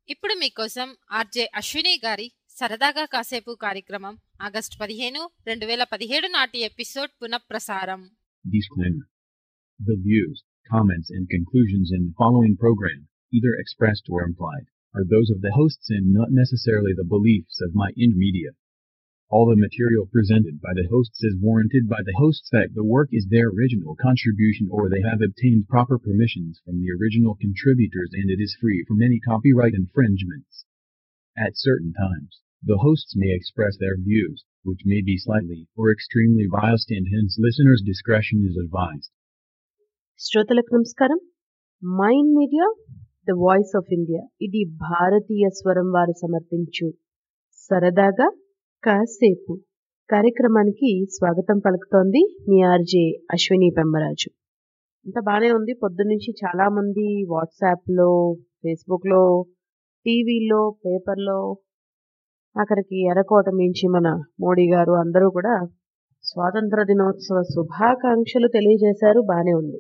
ఇప్పుడు మీకోసం ఆర్జే అశ్విని గారి సరదాగా కాసేపు కార్యక్రమం ఆగస్టు పదిహేను రెండు వేల పదిహేడు నాటి ఎపిసోడ్ పునఃప్రసారం Disclaimer. The views, comments, and conclusions in the following program, either expressed or implied, are those of the hosts and not necessarily the beliefs of My Ind Media. All the material presented by the hosts is warranted by the hosts that the work is their original contribution or they have obtained proper permissions from the original contributors and it is free from any copyright infringements. At certain times, the hosts may express their views, which may be slightly or extremely biased and hence listeners' discretion is advised. శ్రోతలకు నమస్కారం Mind Media the voice of India ఇది భారతీయ స్వరం వారు సమర్పించు సరదాగా కాసేపు కార్యక్రమానికి స్వాగతం పలుకుతోంది మీ ఆర్జే అశ్విని పెమ్మరాజు ఇంత బాగానే ఉంది పొద్దున్నుంచి చాలా మంది వాట్సాప్లో ఫేస్బుక్లో టీవీలో పేపర్లో అక్కడికి ఎర్రకోట మించి మన మోడీ గారు అందరూ కూడా స్వాతంత్ర దినోత్సవ శుభాకాంక్షలు తెలియజేశారు బాగానే ఉంది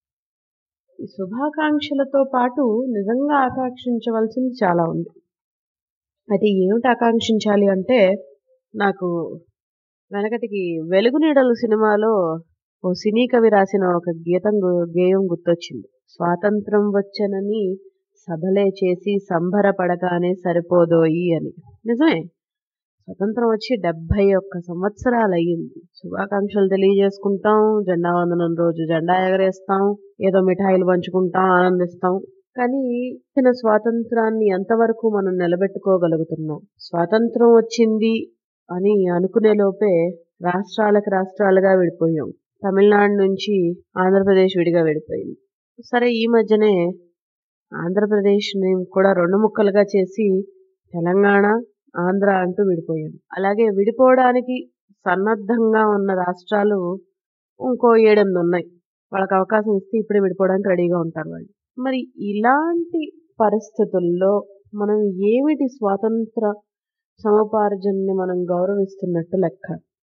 ఈ శుభాకాంక్షలతో పాటు నిజంగా ఆకాంక్షించవలసింది చాలా ఉంది అయితే ఏమిటి ఆకాంక్షించాలి అంటే నాకు వెనకటికి వెలుగు నీడలు సినిమాలో ఓ సినీ కవి రాసిన ఒక గీతం గు- గేయం గుర్తొచ్చింది స్వాతంత్రం వచ్చనని సభలే చేసి సంబరపడగానే సరిపోదోయి అని నిజమే స్వతంత్రం వచ్చి డెబ్బై ఒక్క సంవత్సరాలు అయ్యింది శుభాకాంక్షలు తెలియజేసుకుంటాం జెండా వందనం రోజు జెండా ఎగరేస్తాం ఏదో మిఠాయిలు పంచుకుంటాం ఆనందిస్తాం కానీ ఇచ్చిన స్వాతంత్రాన్ని ఎంతవరకు మనం నిలబెట్టుకోగలుగుతున్నాం స్వాతంత్రం వచ్చింది అని అనుకునే లోపే రాష్ట్రాలకు రాష్ట్రాలుగా విడిపోయాం తమిళనాడు నుంచి ఆంధ్రప్రదేశ్ విడిగా విడిపోయింది సరే ఈ మధ్యనే ఆంధ్రప్రదేశ్ని కూడా రెండు ముక్కలుగా చేసి తెలంగాణ ఆంధ్ర అంటూ విడిపోయాం అలాగే విడిపోవడానికి సన్నద్ధంగా ఉన్న రాష్ట్రాలు ఇంకో ఏడెనిమిది ఉన్నాయి వాళ్ళకి అవకాశం ఇస్తే ఇప్పుడే విడిపోవడానికి రెడీగా ఉంటారు వాళ్ళు మరి ఇలాంటి పరిస్థితుల్లో మనం ఏమిటి స్వాతంత్ర సముపార్జనని మనం గౌరవిస్తున్నట్టు లెక్క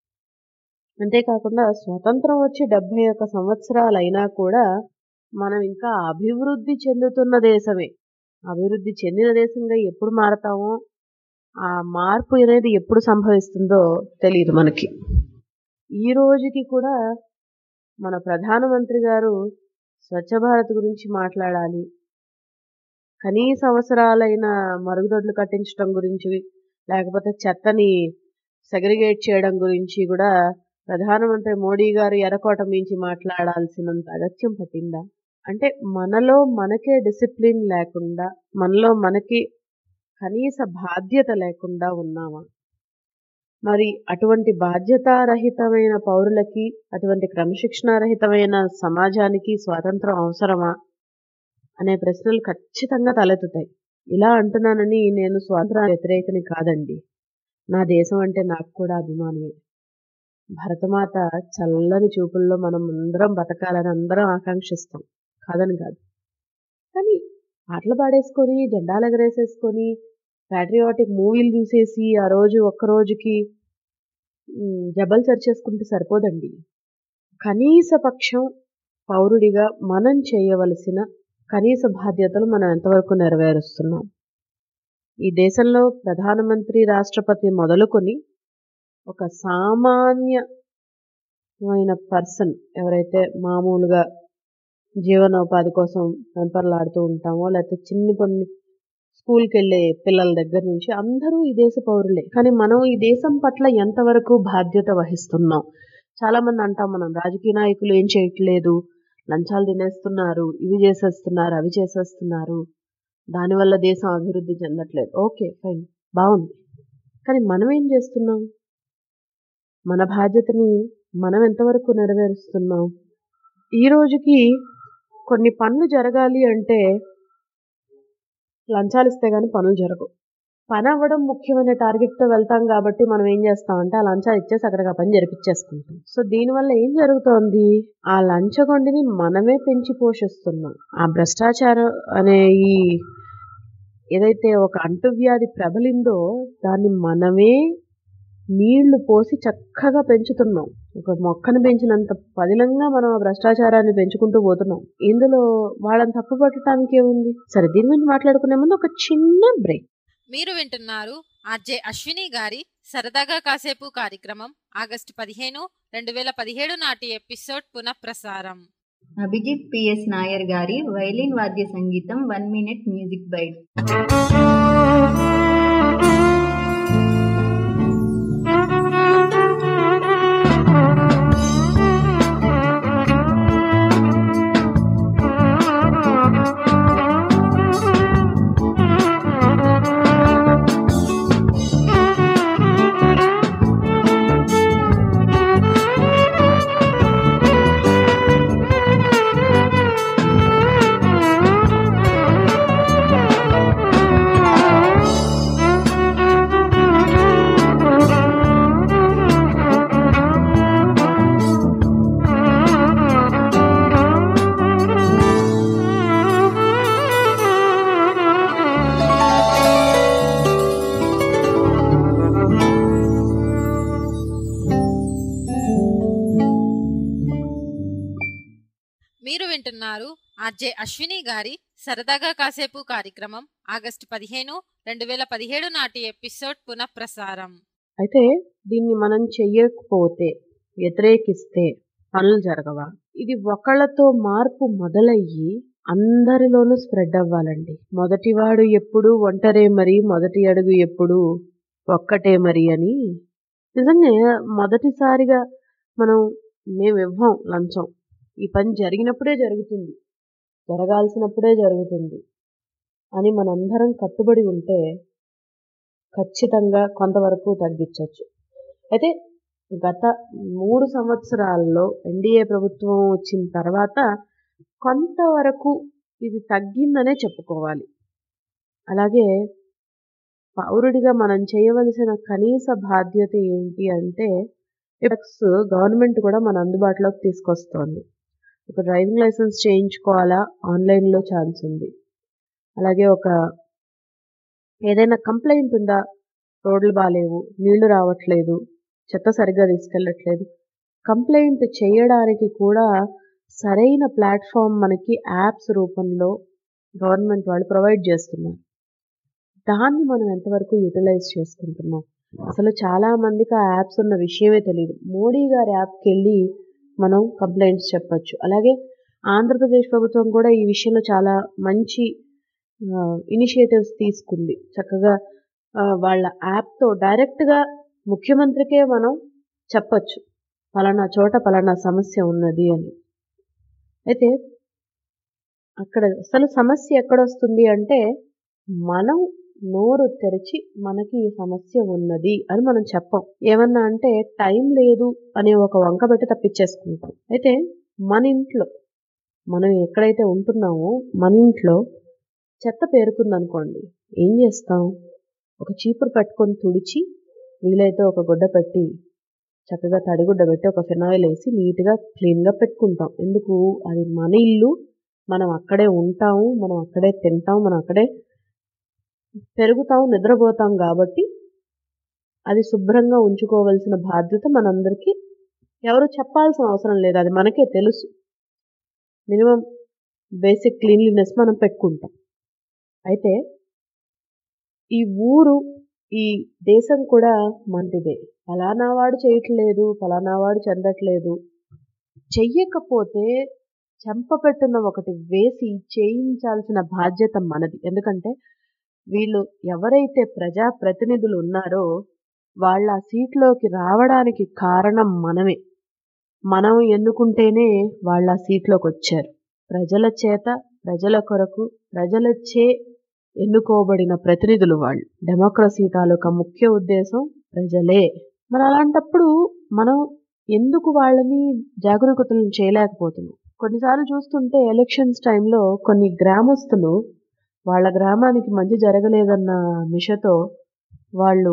అంతేకాకుండా స్వతంత్రం వచ్చి డెబ్బై ఒక్క సంవత్సరాలు అయినా కూడా మనం ఇంకా అభివృద్ధి చెందుతున్న దేశమే అభివృద్ధి చెందిన దేశంగా ఎప్పుడు మారతామో ఆ మార్పు అనేది ఎప్పుడు సంభవిస్తుందో తెలియదు మనకి ఈ రోజుకి కూడా మన ప్రధానమంత్రి గారు స్వచ్ఛ భారత్ గురించి మాట్లాడాలి కనీస అవసరాలైన మరుగుదొడ్లు కట్టించడం గురించి లేకపోతే చెత్తని సెగ్రిగేట్ చేయడం గురించి కూడా ప్రధానమంత్రి మోడీ గారు ఎర్రకోట మించి మాట్లాడాల్సినంత అగత్యం పట్టిందా అంటే మనలో మనకే డిసిప్లిన్ లేకుండా మనలో మనకి కనీస బాధ్యత లేకుండా ఉన్నామా మరి అటువంటి బాధ్యతారహితమైన పౌరులకి అటువంటి క్రమశిక్షణారహితమైన సమాజానికి స్వాతంత్రం అవసరమా అనే ప్రశ్నలు ఖచ్చితంగా తలెత్తుతాయి ఇలా అంటున్నానని నేను స్వాతంత్ర వ్యతిరేకని కాదండి నా దేశం అంటే నాకు కూడా అభిమానమే భరతమాత చల్లని చూపుల్లో మనం అందరం బతకాలని అందరం ఆకాంక్షిస్తాం కాదని కాదు కానీ పాటలు పాడేసుకొని జెండాలు ఎగరేసేసుకొని ప్యాట్రియాటిక్ మూవీలు చూసేసి ఆ రోజు ఒక్క రోజుకి ఉమ్, జబల్ చేసుకుంటే సరిపోదండి కనీస పక్షం పౌరుడిగా మనం చేయవలసిన కనీస బాధ్యతలు మనం ఎంతవరకు నెరవేరుస్తున్నాం ఈ దేశంలో ప్రధానమంత్రి రాష్ట్రపతి మొదలుకొని ఒక సామాన్యమైన పర్సన్ ఎవరైతే మామూలుగా జీవనోపాధి కోసం వెంపర్లాడుతూ ఉంటామో లేకపోతే చిన్ని కొన్ని స్కూల్కి వెళ్ళే పిల్లల దగ్గర నుంచి అందరూ ఈ దేశ పౌరులే కానీ మనం ఈ దేశం పట్ల ఎంతవరకు బాధ్యత వహిస్తున్నాం చాలా మంది అంటాం మనం రాజకీయ నాయకులు ఏం చేయట్లేదు లంచాలు తినేస్తున్నారు ఇవి చేసేస్తున్నారు అవి చేసేస్తున్నారు దానివల్ల దేశం అభివృద్ధి చెందట్లేదు ఓకే ఫైన్ బాగుంది కానీ మనం ఏం చేస్తున్నాం మన బాధ్యతని మనం ఎంతవరకు నెరవేరుస్తున్నాం ఈ రోజుకి కొన్ని పనులు జరగాలి అంటే లంచాలు ఇస్తే గానీ పనులు జరగవు పని అవ్వడం ముఖ్యమైన టార్గెట్తో వెళ్తాం కాబట్టి మనం ఏం చేస్తామంటే ఆ లంచాలు ఇచ్చేసి అక్కడికి ఆ పని జరిపించేసుకుంటాం సో దీనివల్ల ఏం జరుగుతోంది ఆ లంచగొండిని మనమే పెంచి పోషిస్తున్నాం ఆ భ్రష్టాచారం అనే ఈ ఏదైతే ఒక అంటువ్యాధి ప్రబలిందో దాన్ని మనమే నీళ్లు పోసి చక్కగా పెంచుతున్నాం ఒక మొక్కను పెంచినంత పదిలంగా మనం ఆ భ్రష్టాచారాన్ని పెంచుకుంటూ పోతున్నాం ఇందులో వాళ్ళని తప్పు పట్టడానికి ఏముంది సరే దీని గురించి మాట్లాడుకునే ముందు ఒక చిన్న బ్రేక్ మీరు వింటున్నారు ఆర్జే అశ్విని గారి సరదాగా కాసేపు కార్యక్రమం ఆగస్టు పదిహేను రెండు వేల పదిహేడు నాటి ఎపిసోడ్ పునఃప్రసారం అభిజిత్ పిఎస్ నాయర్ గారి వైలిన్ వాద్య సంగీతం వన్ మినిట్ మ్యూజిక్ బైట్ మీరు వింటున్నారు ఆర్జే అశ్విని గారి సరదాగా కాసేపు కార్యక్రమం ఆగస్టు పదిహేను రెండు వేల పదిహేడు నాటి ఎపిసోడ్ పునఃప్రసారం అయితే దీన్ని మనం చెయ్యకపోతే వ్యతిరేకిస్తే పనులు జరగవా ఇది ఒకళ్ళతో మార్పు మొదలయ్యి అందరిలోనూ స్ప్రెడ్ అవ్వాలండి మొదటివాడు ఎప్పుడు ఒంటరే మరి మొదటి అడుగు ఎప్పుడు ఒక్కటే మరి అని నిజంగా మొదటిసారిగా మనం మేము ఇవ్వం లంచం ఈ పని జరిగినప్పుడే జరుగుతుంది జరగాల్సినప్పుడే జరుగుతుంది అని మనందరం కట్టుబడి ఉంటే ఖచ్చితంగా కొంతవరకు తగ్గించవచ్చు అయితే గత మూడు సంవత్సరాల్లో ఎన్డీఏ ప్రభుత్వం వచ్చిన తర్వాత కొంతవరకు ఇది తగ్గిందనే చెప్పుకోవాలి అలాగే పౌరుడిగా మనం చేయవలసిన కనీస బాధ్యత ఏంటి అంటే డ్రగ్స్ గవర్నమెంట్ కూడా మన అందుబాటులోకి తీసుకొస్తోంది ఒక డ్రైవింగ్ లైసెన్స్ చేయించుకోవాలా ఆన్లైన్లో ఛాన్స్ ఉంది అలాగే ఒక ఏదైనా కంప్లైంట్ ఉందా రోడ్లు బాగాలేవు నీళ్లు రావట్లేదు చెత్త సరిగ్గా తీసుకెళ్ళట్లేదు కంప్లైంట్ చేయడానికి కూడా సరైన ప్లాట్ఫామ్ మనకి యాప్స్ రూపంలో గవర్నమెంట్ వాళ్ళు ప్రొవైడ్ చేస్తున్నారు దాన్ని మనం ఎంతవరకు యూటిలైజ్ చేసుకుంటున్నాం అసలు చాలా మందికి ఆ యాప్స్ ఉన్న విషయమే తెలియదు మోడీ గారి యాప్కి వెళ్ళి మనం కంప్లైంట్స్ చెప్పొచ్చు అలాగే ఆంధ్రప్రదేశ్ ప్రభుత్వం కూడా ఈ విషయంలో చాలా మంచి ఇనిషియేటివ్స్ తీసుకుంది చక్కగా ఆ, వాళ్ళ యాప్తో డైరెక్ట్గా ముఖ్యమంత్రికే మనం చెప్పొచ్చు పలానా చోట పలానా సమస్య ఉన్నది అని అయితే అక్కడ అసలు సమస్య ఎక్కడొస్తుంది అంటే మనం నోరు తెరిచి మనకి ఈ సమస్య ఉన్నది అని మనం చెప్పం ఏమన్నా అంటే టైం లేదు అనే ఒక వంక పెట్టి తప్పించేసుకుంటాం అయితే మన ఇంట్లో మనం ఎక్కడైతే ఉంటున్నామో మన ఇంట్లో చెత్త పేరుకుందనుకోండి ఏం చేస్తాం ఒక చీపురు పట్టుకొని తుడిచి వీలైతే ఒక గుడ్డ పెట్టి చక్కగా తడిగుడ్డ పెట్టి ఒక ఫినాయిల్ వేసి నీట్గా క్లీన్గా పెట్టుకుంటాం ఎందుకు అది మన ఇల్లు మనం అక్కడే ఉంటాము మనం అక్కడే తింటాం మనం అక్కడే పెరుగుతాం నిద్రపోతాం కాబట్టి అది శుభ్రంగా ఉంచుకోవాల్సిన బాధ్యత మనందరికీ ఎవరు చెప్పాల్సిన అవసరం లేదు అది మనకే తెలుసు మినిమం బేసిక్ క్లీన్లీనెస్ మనం పెట్టుకుంటాం అయితే ఈ ఊరు ఈ దేశం కూడా మనటిదే ఫలానా వాడు చేయట్లేదు ఫలానా వాడు చెందట్లేదు చెయ్యకపోతే చెంపపెట్టున ఒకటి వేసి చేయించాల్సిన బాధ్యత మనది ఎందుకంటే వీళ్ళు ఎవరైతే ప్రజా ప్రతినిధులు ఉన్నారో వాళ్ళ ఆ సీట్లోకి రావడానికి కారణం మనమే మనం ఎన్నుకుంటేనే వాళ్ళ ఆ సీట్లోకి వచ్చారు ప్రజల చేత ప్రజల కొరకు ప్రజలచే ఎన్నుకోబడిన ప్రతినిధులు వాళ్ళు డెమోక్రసీ తాలూకా ముఖ్య ఉద్దేశం ప్రజలే మరి అలాంటప్పుడు మనం ఎందుకు వాళ్ళని జాగరూకతలను చేయలేకపోతున్నాం కొన్నిసార్లు చూస్తుంటే ఎలక్షన్స్ టైంలో కొన్ని గ్రామస్తులు వాళ్ళ గ్రామానికి మంచి జరగలేదన్న మిషతో వాళ్ళు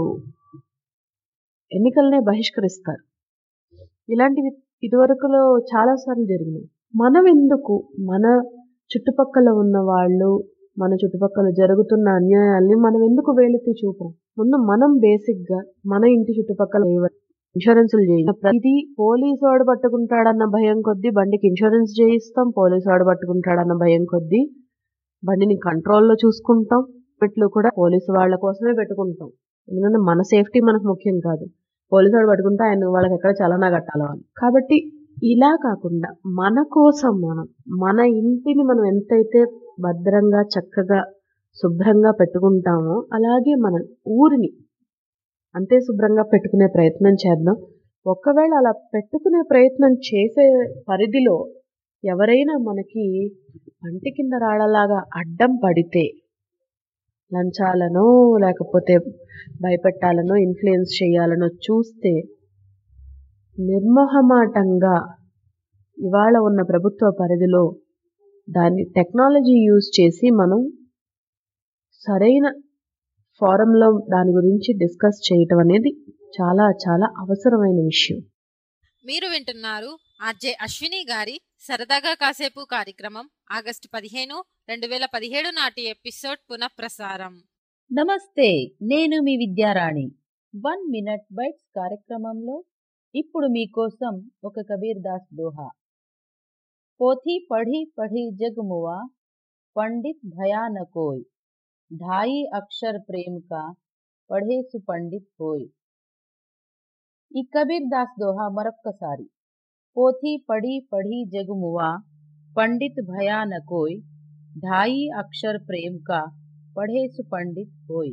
ఎన్నికలనే బహిష్కరిస్తారు ఇలాంటివి ఇదివరకులో చాలాసార్లు జరిగినాయి మనం ఎందుకు మన చుట్టుపక్కల ఉన్న వాళ్ళు మన చుట్టుపక్కల జరుగుతున్న అన్యాయాల్ని మనం ఎందుకు వేలెత్తి చూపం ముందు మనం బేసిక్ గా మన ఇంటి చుట్టుపక్కల ఇన్సూరెన్స్లు చేయి ప్రతి పోలీసు వాడు పట్టుకుంటాడన్న భయం కొద్దీ బండికి ఇన్సూరెన్స్ చేయిస్తాం పోలీసు వాడు పట్టుకుంటాడన్న భయం కొద్దీ బండిని కంట్రోల్లో చూసుకుంటాం పెట్లు కూడా పోలీసు వాళ్ళ కోసమే పెట్టుకుంటాం ఎందుకంటే మన సేఫ్టీ మనకు ముఖ్యం కాదు పోలీసు వాడు పట్టుకుంటే ఆయన వాళ్ళకి ఎక్కడ చలనా కట్టాలో అని కాబట్టి ఇలా కాకుండా మన కోసం మనం మన ఇంటిని మనం ఎంతైతే భద్రంగా చక్కగా శుభ్రంగా పెట్టుకుంటామో అలాగే మన ఊరిని అంతే శుభ్రంగా పెట్టుకునే ప్రయత్నం చేద్దాం ఒకవేళ అలా పెట్టుకునే ప్రయత్నం చేసే పరిధిలో ఎవరైనా మనకి పంటి కింద రాళ్ళలాగా అడ్డం పడితే లంచాలనో లేకపోతే భయపెట్టాలనో ఇన్ఫ్లుయెన్స్ చేయాలనో చూస్తే నిర్మోహమాటంగా ఇవాళ ఉన్న ప్రభుత్వ పరిధిలో దాన్ని టెక్నాలజీ యూజ్ చేసి మనం సరైన ఫోరంలో దాని గురించి డిస్కస్ చేయటం అనేది చాలా చాలా అవసరమైన విషయం మీరు వింటున్నారు ఆర్జే అశ్విని గారి సరదాగా కాసేపు కార్యక్రమం ఆగస్టు పదిహేను రెండు వేల పదిహేడు నాటి ఎపిసోడ్ పునఃప్రసారం నమస్తే నేను మీ విద్యారాణి వన్ మినిట్ బైట్స్ కార్యక్రమంలో ఇప్పుడు మీకోసం ఒక కబీర్ దాస్ దోహా పోథీ పढ़ी పढ़ी జగమువా పండిత్ భయానకోయ్ ढाई అక్షర్ ప్రేమ్ కా పढ़े సుపండిత్ హోయ్ ఈ కబీర్ దాస్ దోహా మరొక్కసారి పోథీ పడి పढ़ी జగమువా పండిత్ భయానకోయ్ ढाई అక్షర్ ప్రేమ్ కా పढ़े సుపండిత్ హోయ్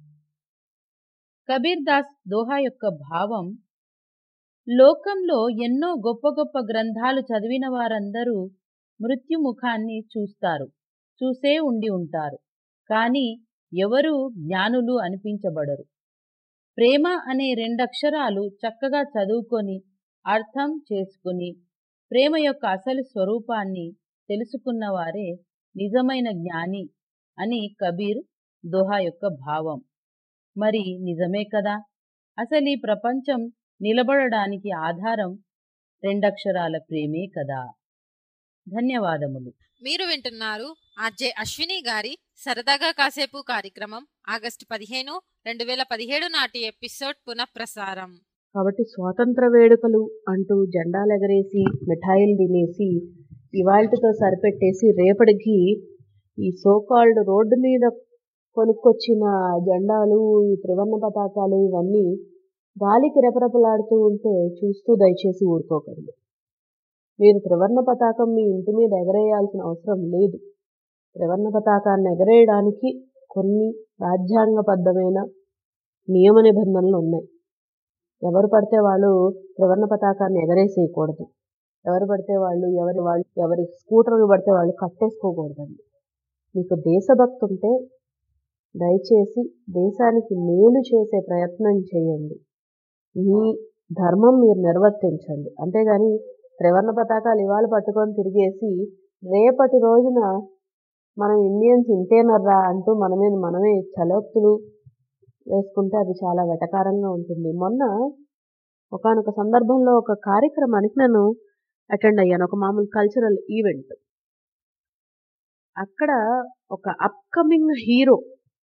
కబీర్ దాస్ దోహా యొక్క భావం లోకంలో ఎన్నో గొప్ప గొప్ప గ్రంథాలు చదివిన వారందరూ మృత్యుముఖాన్ని చూస్తారు చూసే ఉండి ఉంటారు కానీ ఎవరూ జ్ఞానులు అనిపించబడరు ప్రేమ అనే రెండక్షరాలు చక్కగా చదువుకొని అర్థం చేసుకుని ప్రేమ యొక్క అసలు స్వరూపాన్ని తెలుసుకున్నవారే నిజమైన జ్ఞాని అని కబీర్ దోహా యొక్క భావం మరి నిజమే కదా అసలు ఈ ప్రపంచం నిలబడడానికి ఆధారం రెండక్షరాల ప్రేమే కదా ధన్యవాదములు మీరు వింటున్నారు ఆర్జే అశ్విని గారి సరదాగా కాసేపు కార్యక్రమం ఆగస్టు పదిహేను రెండు వేల పదిహేడు నాటి ఎపిసోడ్ పునఃప్రసారం కాబట్టి స్వాతంత్ర వేడుకలు అంటూ జెండాలెగరేసి మిఠాయిలు తినేసి ఇవాళతో సరిపెట్టేసి రేపటికి ఈ సోకాల్డ్ రోడ్డు మీద కొనుక్కొచ్చిన జెండాలు ఈ త్రివర్ణ పతాకాలు ఇవన్నీ గాలికి రెపరెపలాడుతూ ఉంటే చూస్తూ దయచేసి ఊరుకోకండి మీరు త్రివర్ణ పతాకం మీ ఇంటి మీద ఎగరేయాల్సిన అవసరం లేదు త్రివర్ణ పతాకాన్ని ఎగరేయడానికి కొన్ని రాజ్యాంగబద్ధమైన నియమ నిబంధనలు ఉన్నాయి ఎవరు పడితే వాళ్ళు త్రివర్ణ పతాకాన్ని ఎగరేసేయకూడదు ఎవరు పడితే వాళ్ళు ఎవరి వాళ్ళు ఎవరి స్కూటర్లు పడితే వాళ్ళు కట్టేసుకోకూడదండి మీకు దేశభక్తి ఉంటే దయచేసి దేశానికి మేలు చేసే ప్రయత్నం చేయండి మీ ధర్మం మీరు నిర్వర్తించండి అంతేగాని త్రివర్ణ పతాకాలు ఇవాళ పట్టుకొని తిరిగేసి రేపటి రోజున మనం ఇండియన్స్ ఇంతేనర్రా అంటూ మన మీద మనమే చలోక్తులు వేసుకుంటే అది చాలా వెటకారంగా ఉంటుంది మొన్న ఒకనొక సందర్భంలో ఒక కార్యక్రమానికి నేను అటెండ్ అయ్యాను ఒక మామూలు కల్చరల్ ఈవెంట్ అక్కడ ఒక అప్కమింగ్ హీరో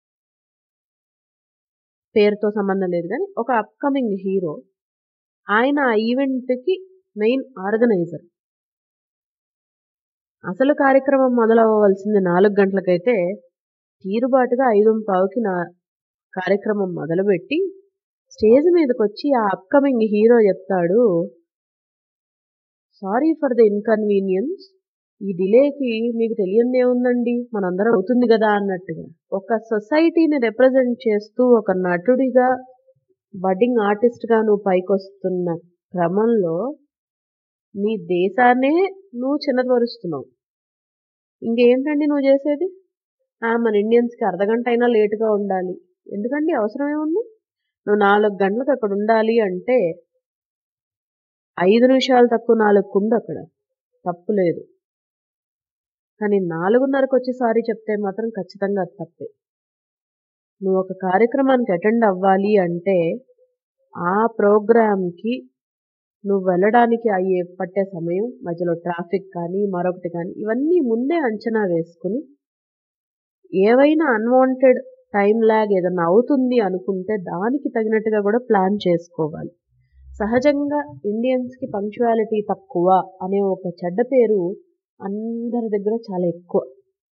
పేరుతో సంబంధం లేదు కానీ ఒక అప్కమింగ్ హీరో ఆయన ఆ ఈవెంట్కి మెయిన్ ఆర్గనైజర్ అసలు కార్యక్రమం మొదలవ్వవలసింది నాలుగు గంటలకైతే తీరుబాటుగా ఐదు పావుకి నా కార్యక్రమం మొదలుపెట్టి స్టేజ్ మీదకి వచ్చి ఆ అప్కమింగ్ హీరో చెప్తాడు సారీ ఫర్ ద ఇన్కన్వీనియన్స్ ఈ డిలేకి మీకు తెలియదే ఉందండి మనందరం అవుతుంది కదా అన్నట్టుగా ఒక సొసైటీని రిప్రజెంట్ చేస్తూ ఒక నటుడిగా బడ్డింగ్ ఆర్టిస్ట్గా నువ్వు పైకొస్తున్న క్రమంలో నీ దేశాన్నే నువ్వు చిన్నపరుస్తున్నావు ఇంకేంటండి నువ్వు చేసేది ఆ, మన ఇండియన్స్కి అర్ధగంట అయినా లేటుగా ఉండాలి ఎందుకండి అవసరం ఏముంది నువ్వు నాలుగు గంటలకు అక్కడ ఉండాలి అంటే ఐదు నిమిషాలు తక్కువ నాలుగు ఉండు అక్కడ తప్పు లేదు కానీ నాలుగున్నరకు వచ్చి సారీ చెప్తే మాత్రం ఖచ్చితంగా అది తప్పే నువ్వు ఒక కార్యక్రమానికి అటెండ్ అవ్వాలి అంటే ఆ ప్రోగ్రామ్కి నువ్వు వెళ్ళడానికి అయ్యే పట్టే సమయం మధ్యలో ట్రాఫిక్ కానీ మరొకటి కానీ ఇవన్నీ ముందే అంచనా వేసుకుని ఏవైనా అన్వాంటెడ్ టైం ల్యాగ్ ఏదైనా అవుతుంది అనుకుంటే దానికి తగినట్టుగా కూడా ప్లాన్ చేసుకోవాలి సహజంగా ఇండియన్స్కి పంక్చువాలిటీ తక్కువ అనే ఒక చెడ్డ పేరు అందరి దగ్గర చాలా ఎక్కువ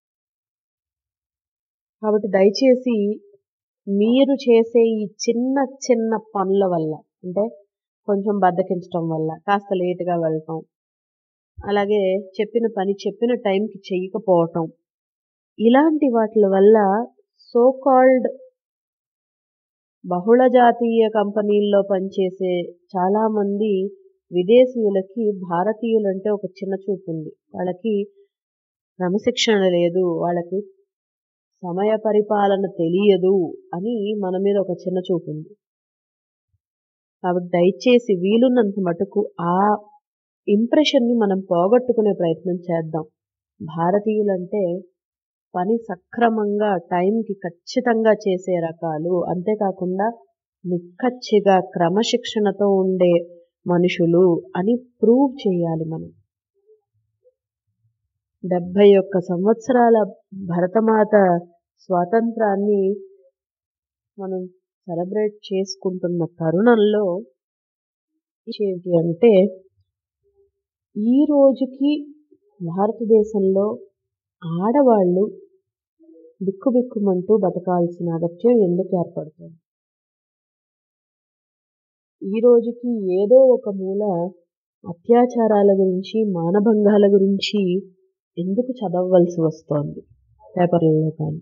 కాబట్టి దయచేసి మీరు చేసే ఈ చిన్న చిన్న పనుల వల్ల అంటే కొంచెం బద్దకించడం వల్ల కాస్త లేటుగా వెళ్ళటం అలాగే చెప్పిన పని చెప్పిన టైంకి చేయకపోవటం ఇలాంటి వాటి వల్ల సో కాల్డ్ బహుళ జాతీయ కంపెనీల్లో పనిచేసే చాలామంది విదేశీయులకి భారతీయులంటే ఒక చిన్న చూపు ఉంది వాళ్ళకి క్రమశిక్షణ లేదు వాళ్ళకి సమయ పరిపాలన తెలియదు అని మన మీద ఒక చిన్న చూపు ఉంది కాబట్టి దయచేసి వీలున్నంత మటుకు ఆ ఇంప్రెషన్ని మనం పోగొట్టుకునే ప్రయత్నం చేద్దాం భారతీయులంటే పని సక్రమంగా టైంకి ఖచ్చితంగా చేసే రకాలు అంతేకాకుండా నిక్కచ్చిగా క్రమశిక్షణతో ఉండే మనుషులు అని ప్రూవ్ చేయాలి మనం డెబ్భై ఒక్క సంవత్సరాల భరతమాత స్వాతంత్రాన్ని మనం సెలబ్రేట్ చేసుకుంటున్న తరుణంలో ఏంటి అంటే ఈ రోజుకి భారతదేశంలో ఆడవాళ్ళు బిక్కుబిక్కుమంటూ బతకాల్సిన అగత్యం ఎందుకు ఏర్పడుతుంది ఈ రోజుకి ఏదో ఒక మూల అత్యాచారాల గురించి మానభంగాల గురించి ఎందుకు చదవవలసి వస్తోంది పేపర్లలో కానీ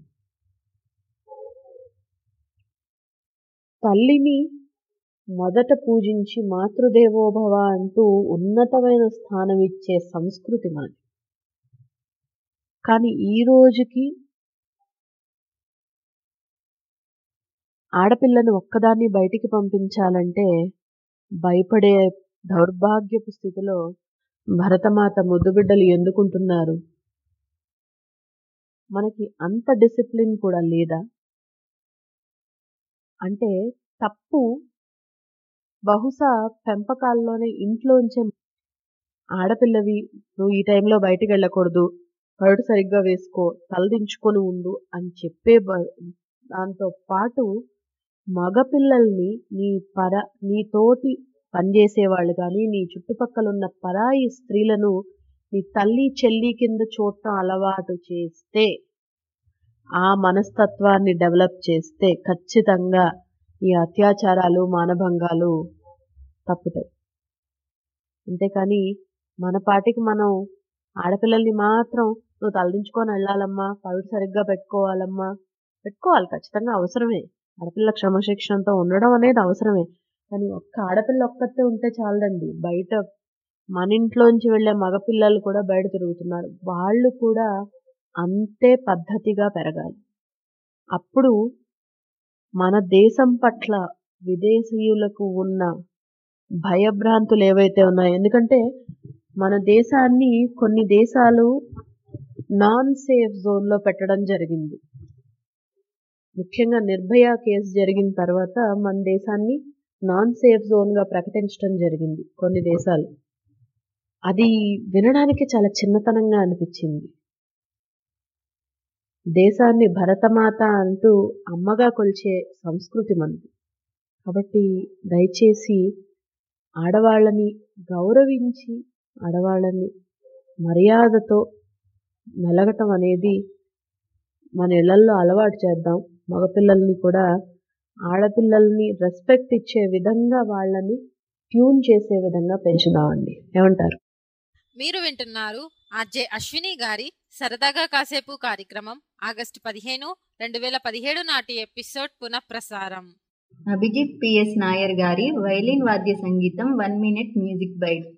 తల్లిని మొదట పూజించి మాతృదేవోభవ అంటూ ఉన్నతమైన స్థానం ఇచ్చే సంస్కృతి మనది కానీ ఈ రోజుకి ఆడపిల్లను ఒక్కదాన్ని బయటికి పంపించాలంటే భయపడే దౌర్భాగ్యపు స్థితిలో భరతమాత ముద్దుబిడ్డలు ఎందుకుంటున్నారు మనకి అంత డిసిప్లిన్ కూడా లేదా అంటే తప్పు బహుశా పెంపకాల్లోనే ఇంట్లోంచే ఆడపిల్లవి నువ్వు ఈ టైంలో బయటికి వెళ్ళకూడదు పరుడు సరిగ్గా వేసుకో తలదించుకొని ఉండు అని చెప్పే దాంతో పాటు మగపిల్లల్ని నీ పర నీ తోటి పనిచేసే వాళ్ళు కానీ నీ చుట్టుపక్కల ఉన్న పరాయి స్త్రీలను నీ తల్లి చెల్లి కింద చూడటం అలవాటు చేస్తే ఆ మనస్తత్వాన్ని డెవలప్ చేస్తే ఖచ్చితంగా ఈ అత్యాచారాలు మానభంగాలు తప్పుతాయి అంతేకాని మన పాటికి మనం ఆడపిల్లల్ని మాత్రం నువ్వు తలదించుకొని వెళ్ళాలమ్మా పవిడు సరిగ్గా పెట్టుకోవాలమ్మా పెట్టుకోవాలి ఖచ్చితంగా అవసరమే ఆడపిల్ల క్రమశిక్షణతో ఉండడం అనేది అవసరమే కానీ ఒక్క ఆడపిల్ల ఒక్కతే ఉంటే చాలదండి బయట మన ఇంట్లోంచి వెళ్ళే మగపిల్లలు కూడా బయట తిరుగుతున్నారు వాళ్ళు కూడా అంతే పద్ధతిగా పెరగాలి అప్పుడు మన దేశం పట్ల విదేశీయులకు ఉన్న భయభ్రాంతులు ఏవైతే ఉన్నాయో ఎందుకంటే మన దేశాన్ని కొన్ని దేశాలు నాన్ సేఫ్ జోన్లో పెట్టడం జరిగింది ముఖ్యంగా నిర్భయ కేసు జరిగిన తర్వాత మన దేశాన్ని నాన్ సేఫ్ జోన్గా ప్రకటించడం జరిగింది కొన్ని దేశాలు అది వినడానికి చాలా చిన్నతనంగా అనిపించింది దేశాన్ని భరతమాత అంటూ అమ్మగా కొలిచే సంస్కృతి మనది కాబట్టి దయచేసి ఆడవాళ్ళని గౌరవించి ఆడవాళ్ళని మర్యాదతో మెలగటం అనేది మన ఇళ్లల్లో అలవాటు చేద్దాం మగపిల్లల్ని కూడా ఆడపిల్లల్ని రెస్పెక్ట్ ఇచ్చే విధంగా వాళ్ళని ట్యూన్ చేసే విధంగా పెంచుదామండి ఏమంటారు మీరు వింటున్నారు ఆర్జే అశ్విని గారి సరదాగా కాసేపు కార్యక్రమం ఆగస్టు పదిహేను రెండు వేల పదిహేడు నాటి ఎపిసోడ్ పునఃప్రసారం అభిజిత్ పిఎస్ నాయర్ గారి వైలిన్ వాద్య సంగీతం one minute music bite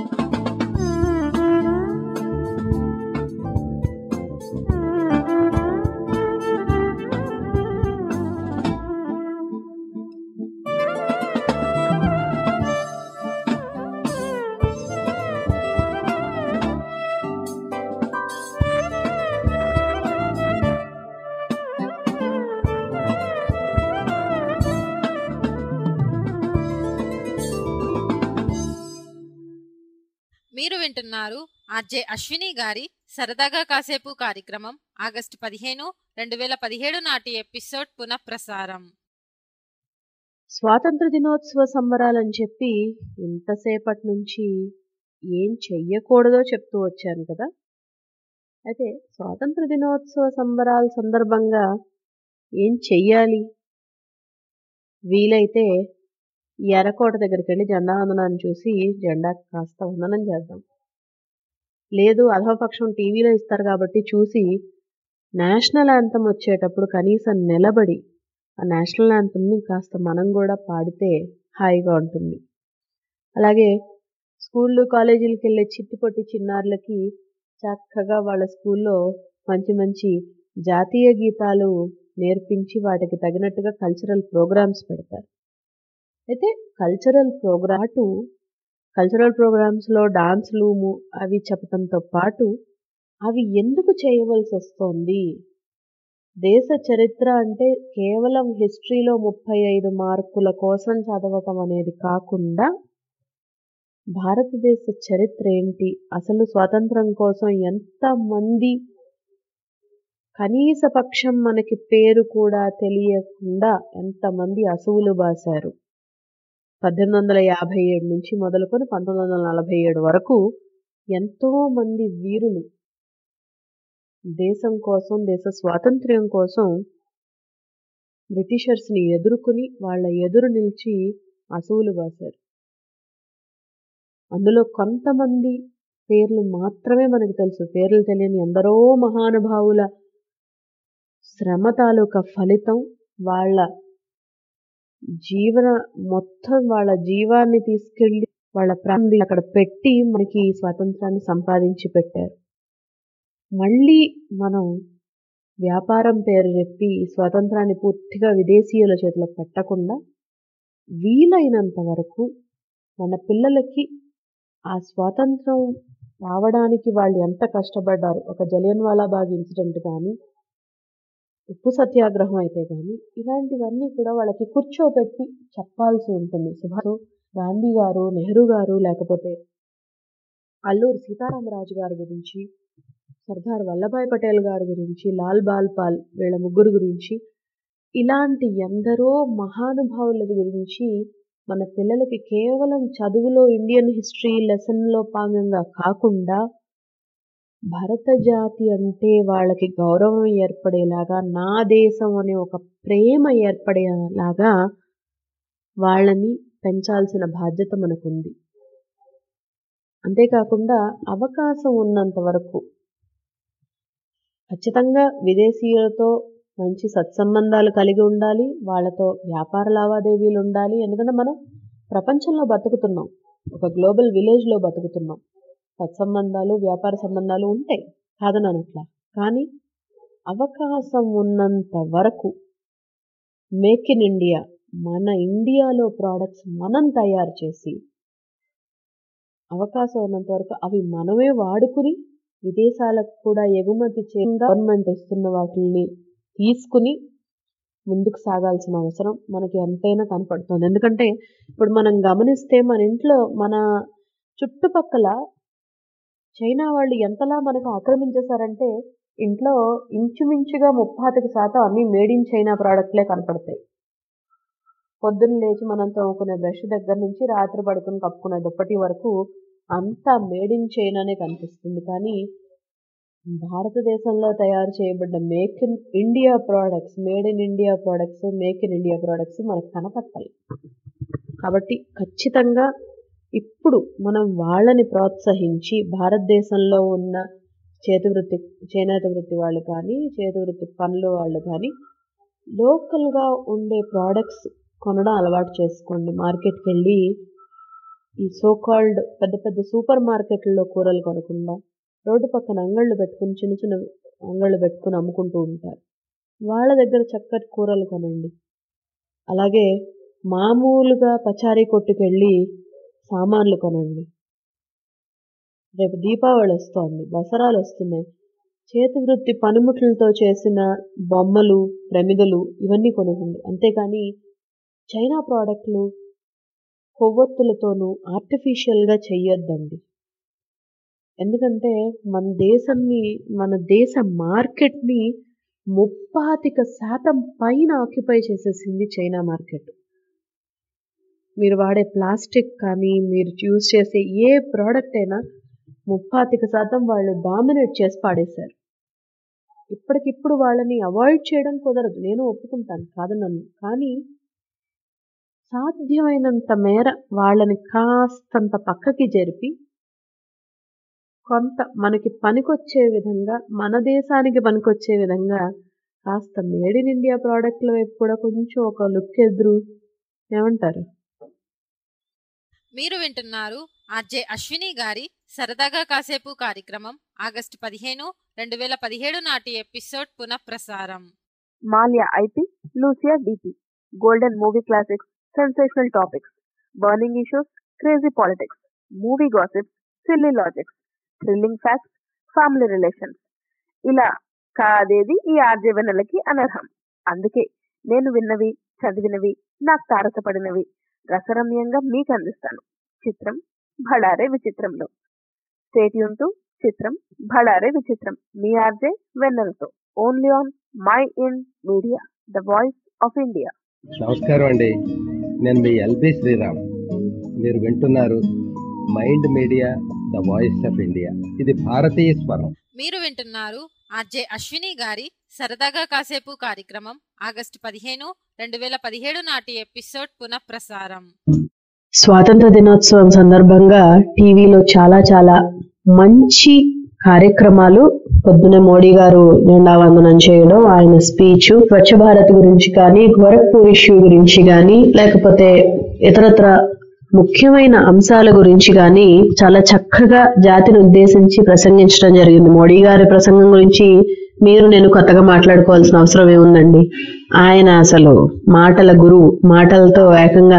Thank you. మీరు వింటున్నారు ఆర్జే అశ్విని గారి సరదాగా కాసేపు కార్యక్రమం ఆగస్టు పదిహేను రెండు వేల పదిహేడు నాటి ఎపిసోడ్ పునఃప్రసారం స్వాతంత్ర దినోత్సవ సంబరాలని చెప్పి ఇంతసేపటి నుంచి ఏం చెయ్యకూడదో చెప్తూ వచ్చాను కదా అయితే స్వాతంత్ర దినోత్సవ సంబరాల సందర్భంగా ఏం చెయ్యాలి వీలైతే ఎర్రకోట దగ్గరికి వెళ్ళి జెండా వందనాన్ని చూసి జెండా కాస్త వందనం చేద్దాం లేదు అధోపక్షం టీవీలో ఇస్తారు కాబట్టి చూసి నేషనల్ యాంథమ్ వచ్చేటప్పుడు కనీసం నిలబడి ఆ నేషనల్ యాంథమ్ని కాస్త మనం కూడా పాడితే హాయిగా ఉంటుంది అలాగే స్కూళ్ళు కాలేజీలకు వెళ్ళే చిట్టిపొట్టి చిన్నారులకి చక్కగా వాళ్ళ స్కూల్లో మంచి మంచి జాతీయ గీతాలు నేర్పించి వాటికి తగినట్టుగా కల్చరల్ ప్రోగ్రామ్స్ పెడతారు అయితే కల్చరల్ ప్రోగ్రాటు కల్చరల్ ప్రోగ్రామ్స్లో డాన్సులు ము- అవి చెప్పడంతో పాటు అవి ఎందుకు చేయవలసి వస్తోంది దేశ చరిత్ర అంటే కేవలం హిస్టరీలో ముప్పై ఐదు మార్కుల కోసం చదవటం అనేది కాకుండా భారతదేశ చరిత్ర ఏంటి అసలు స్వాతంత్రం కోసం ఎంతమంది కనీస పక్షం మనకి పేరు కూడా తెలియకుండా ఎంతమంది అసువులు బాశారు పద్దెనిమిది వందల యాభై ఏడు నుంచి మొదలుకొని పంతొమ్మిది వందల నలభై ఏడు వరకు ఎంతో మంది వీరులు దేశం కోసం దేశ స్వాతంత్ర్యం కోసం బ్రిటిషర్స్ని ఎదుర్కొని వాళ్ళ ఎదురు నిలిచి అసువులు బాశారు అందులో కొంతమంది పేర్లు మాత్రమే మనకు తెలుసు పేర్లు తెలియని ఎందరో మహానుభావుల శ్రమ తాలూకా ఫలితం వాళ్ళ జీవన మొత్తం వాళ్ళ జీవాన్ని తీసుకెళ్ళి వాళ్ళ ప్రాణాన్ని అక్కడ పెట్టి మనకి ఈ స్వాతంత్రాన్ని సంపాదించి పెట్టారు మళ్ళీ మనం వ్యాపారం పేరు చెప్పి ఈ స్వాతంత్రాన్ని పూర్తిగా విదేశీయుల చేతిలో పెట్టకుండా వీలైనంత వరకు మన పిల్లలకి ఆ స్వాతంత్రం రావడానికి వాళ్ళు ఎంత కష్టపడ్డారు ఒక జలియన్ వాలాబాగ్ ఇన్సిడెంట్ కానీ ఉప్పు సత్యాగ్రహం అయితే కానీ ఇలాంటివన్నీ కూడా వాళ్ళకి కూర్చోబెట్టి చెప్పాల్సి ఉంటుంది సుభాష్ గాంధీ గారు నెహ్రూ గారు లేకపోతే అల్లూరి సీతారామరాజు గారి గురించి సర్దార్ వల్లభాయ్ పటేల్ గారి గురించి లాల్ బాల్ పాల్ వీళ్ళ ముగ్గురు గురించి ఇలాంటి ఎందరో మహానుభావుల గురించి మన పిల్లలకి కేవలం చదువులో ఇండియన్ హిస్టరీ లెసన్లో భాగంగా కాకుండా భరత జాతి అంటే వాళ్ళకి గౌరవం ఏర్పడేలాగా నా దేశం అనే ఒక ప్రేమ ఏర్పడేలాగా వాళ్ళని పెంచాల్సిన బాధ్యత మనకుంది అంతేకాకుండా అవకాశం ఉన్నంత వరకు ఖచ్చితంగా విదేశీయులతో మంచి సత్సంబంధాలు కలిగి ఉండాలి వాళ్ళతో వ్యాపార లావాదేవీలు ఉండాలి ఎందుకంటే మనం ప్రపంచంలో బతుకుతున్నాం ఒక గ్లోబల్ విలేజ్లో బతుకుతున్నాం సత్సంబంధాలు వ్యాపార సంబంధాలు ఉంటాయి కాదని అనట్లా కానీ అవకాశం ఉన్నంత వరకు మేక్ ఇన్ ఇండియా మన ఇండియాలో ప్రోడక్ట్స్ మనం తయారు చేసి అవకాశం ఉన్నంత వరకు అవి మనమే వాడుకుని విదేశాలకు కూడా ఎగుమతి చే గవర్నమెంట్ ఇస్తున్న వాటిని తీసుకుని ముందుకు సాగాల్సిన అవసరం మనకి ఎంతైనా కనపడుతుంది ఎందుకంటే ఇప్పుడు మనం గమనిస్తే మన ఇంట్లో మన చుట్టుపక్కల చైనా వాళ్ళు ఎంతలా మనకు ఆక్రమించేశారంటే ఇంట్లో ఇంచుమించుగా ముప్పాతిక శాతం అన్ని మేడ్ ఇన్ చైనా ప్రోడక్ట్లే కనపడతాయి పొద్దున్న లేచి మనం తోముకునే బ్రష్ దగ్గర నుంచి రాత్రి పడుకుని కప్పుకునే దుప్పటి వరకు అంతా మేడ్ ఇన్ చైనానే కనిపిస్తుంది కానీ భారతదేశంలో తయారు చేయబడ్డ make in India products made in India products make in India products మనకు కనపట్టాలి కాబట్టి ఖచ్చితంగా ఇప్పుడు మనం వాళ్ళని ప్రోత్సహించి భారతదేశంలో ఉన్న చేతి వృత్తి చేనేత వృత్తి వాళ్ళు కానీ చేతి వృత్తి పనులు వాళ్ళు కానీ లోకల్గా ఉండే ప్రోడక్ట్స్ కొనడం అలవాటు చేసుకోండి మార్కెట్కి వెళ్ళి ఈ సో కాల్డ్ పెద్ద పెద్ద సూపర్ మార్కెట్లలో కూరలు కొనకుండా రోడ్డు పక్కన అంగళ్ళు పెట్టుకుని చిన్న చిన్న అంగళ్ళు పెట్టుకుని అమ్ముకుంటూ ఉంటారు వాళ్ళ దగ్గర చక్కటి కూరలు కొనండి అలాగే మామూలుగా పచారీ కొట్టుకెళ్ళి సామాన్లు కొనండి రేపు దీపావళి వస్తోంది దసరాలు వస్తున్నాయి చేతి వృత్తి పనిముట్లతో చేసిన బొమ్మలు ప్రమిదలు ఇవన్నీ కొనుక్కోండి అంతేకాని చైనా ప్రోడక్ట్లు కొవ్వొత్తులతోనూ ఆర్టిఫిషియల్గా చెయ్యొద్దండి ఎందుకంటే మన దేశాన్ని మన దేశ మార్కెట్ని ముప్పాతిక శాతం పైన ఆక్యుపై చేసేసింది చైనా మార్కెట్ మీరు వాడే ప్లాస్టిక్ కానీ మీరు యూజ్ చేసే ఏ ప్రోడక్ట్ అయినా ముప్పాతిక శాతం వాళ్ళు డామినేట్ చేసి పాడేశారు ఇప్పటికిప్పుడు వాళ్ళని అవాయిడ్ చేయడం కుదరదు నేను ఒప్పుకుంటాను కాదు నన్ను కానీ సాధ్యమైనంత మేర వాళ్ళని కాస్తంత పక్కకి జరిపి కొంత మనకి పనికొచ్చే విధంగా మన దేశానికి పనికొచ్చే విధంగా కాస్త మేడ్ ఇన్ ఇండియా ప్రోడక్ట్ల వైపు కూడా కొంచెం ఒక లుక్ ఎదురు ఏమంటారు మీరు వింటున్నారు ఆర్జే అశ్విని గారి సరదాగా కాసేపు కార్యక్రమం ఆగస్టు పదిహేను రెండు వేల పదిహేడు నాటి ఎపిసోడ్ పునఃప్రసారం మాల్యా ఐపీ లూసియా డిపి golden movie classics sensational topics burning issues crazy politics movie gossips silly logics thrilling facts family relations ఇలా కాదేది ఈ ఆర్జే వినలకి అనర్హం అందుకే నేను విన్నవి చదివినవి నాకు తారసపడినవి రసరమ్యంగా మీకు అందిస్తాను చిత్రం భడారే విచిత్రంలో స్టేట్యూన్ టు చిత్రం భడారే విచిత్రం మీ ఆర్జే వెన్నెలతో only on Mind Media the voice of India నమస్కారం అండి నేను మీ ఎల్బి శ్రీరామ్ మీరు వింటున్నారు Mind Media the voice of India ఇది భారతీయ స్వరం మీరు వింటున్నారు ఆర్జే అశ్విని గారి సరదాగా కాసేపు కార్యక్రమం ఆగస్టు పదిహేను రెండు వేల పదిహేడు నాటి ఎపిసోడ్ పునఃప్రసారం స్వాతంత్ర దినోత్సవం సందర్భంగా టీవీలో చాలా చాలా మంచి కార్యక్రమాలు పొద్దున మోడీ గారు జెండా వందనం చేయడం ఆయన స్పీచ్ స్వచ్ఛ భారత్ గురించి కానీ గోరఖ్పూర్ ఇష్యూ గురించి కానీ లేకపోతే ఇతరత్ర ముఖ్యమైన అంశాల గురించి కానీ చాలా చక్కగా జాతిని ఉద్దేశించి ప్రసంగించడం జరిగింది మోడీ గారి ప్రసంగం గురించి మీరు నేను కొత్తగా మాట్లాడుకోవాల్సిన అవసరం ఏముందండి ఆయన అసలు మాటల గురువు మాటలతో ఏకంగా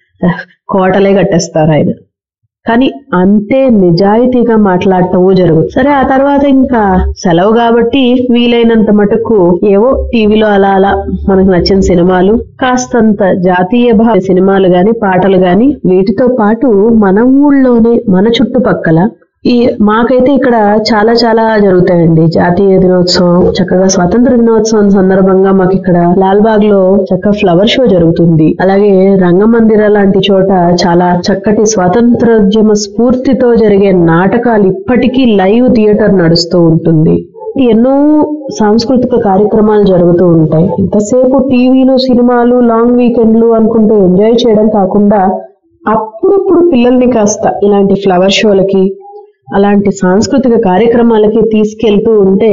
కోటలే కట్టేస్తారు ఆయన కానీ అంతే నిజాయితీగా మాట్లాడటము జరుగుతుంది సరే ఆ తర్వాత ఇంకా సెలవు కాబట్టి వీలైనంత మటుకు ఏవో టీవీలో అలా అలా మనకు నచ్చిన సినిమాలు కాస్తంత జాతీయ భావ సినిమాలు గాని పాటలు గాని వీటితో పాటు మన ఊళ్ళోనే మన చుట్టుపక్కల ఈ మాకైతే ఇక్కడ చాలా చాలా జరుగుతాయండి జాతీయ దినోత్సవం చక్కగా స్వాతంత్ర దినోత్సవం సందర్భంగా మాకు ఇక్కడ లాల్బాగ్ లో చక్కగా ఫ్లవర్ షో జరుగుతుంది అలాగే రంగమందిర లాంటి చోట చాలా చక్కటి స్వాతంత్రోద్యమ స్ఫూర్తితో జరిగే నాటకాలు ఇప్పటికీ లైవ్ థియేటర్ నడుస్తూ ఉంటుంది ఎన్నో సాంస్కృతిక కార్యక్రమాలు జరుగుతూ ఉంటాయి ఇంతసేపు టీవీలు సినిమాలు లాంగ్ వీకెండ్లు అనుకుంటూ ఎంజాయ్ చేయడం కాకుండా అప్పుడప్పుడు పిల్లల్ని కాస్త ఇలాంటి ఫ్లవర్ షోలకి అలాంటి సాంస్కృతిక కార్యక్రమాలకి తీసుకెళ్తూ ఉంటే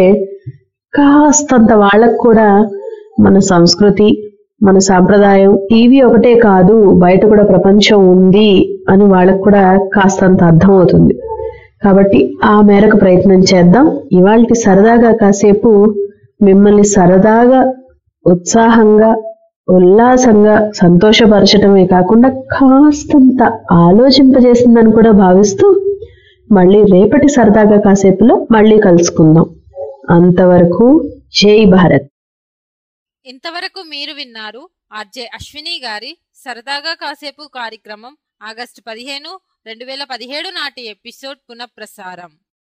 కాస్తంత వాళ్ళకు కూడా మన సంస్కృతి మన సాంప్రదాయం టీవీ ఒకటే కాదు బయట కూడా ప్రపంచం ఉంది అని వాళ్ళకు కూడా కాస్తంత అర్థం అవుతుంది కాబట్టి ఆ మేరకు ప్రయత్నం చేద్దాం ఇవాళ సరదాగా కాసేపు మిమ్మల్ని సరదాగా ఉత్సాహంగా ఉల్లాసంగా సంతోషపరచడమే కాకుండా కాస్తంత ఆలోచింపజేసిందని కూడా భావిస్తూ మళ్ళీ రేపటి సరదాగా కాసేపులో మళ్ళీ కలుసుకుందాం అంతవరకు జై భారత్ ఇంతవరకు మీరు విన్నారు ఆర్జే అశ్విని గారి సరదాగా కాసేపు కార్యక్రమం ఆగస్టు పదిహేను రెండు వేల పదిహేడు నాటి ఎపిసోడ్ పునఃప్రసారం